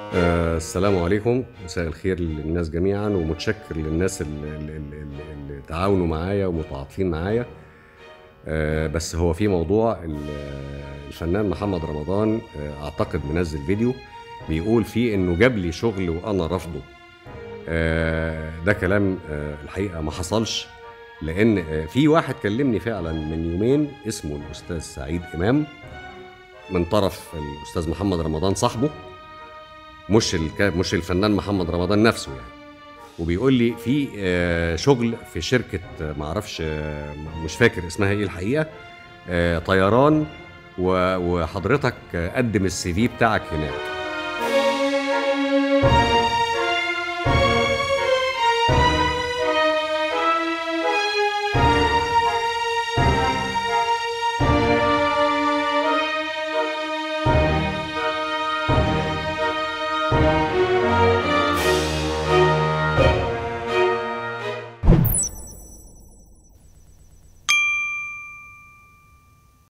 آه، السلام عليكم مساء الخير للناس جميعا ومتشكر للناس اللي, اللي, اللي, اللي تعاونوا معايا ومتعاطفين معايا آه، بس هو في موضوع ال- الفنان محمد رمضان آه، اعتقد منزل فيديو بيقول فيه انه جاب لي شغل وانا رافضه آه، ده كلام آه، الحقيقه ما حصلش لان آه، في واحد كلمني فعلا من يومين اسمه الاستاذ سعيد امام من طرف الاستاذ محمد رمضان صاحبه مش الك... مش الفنان محمد رمضان نفسه يعني وبيقول لي في آه، شغل في شركه آه، معرفش آه، مش فاكر اسمها ايه الحقيقه آه، طيران و- وحضرتك آه، قدم السي في بتاعك هناك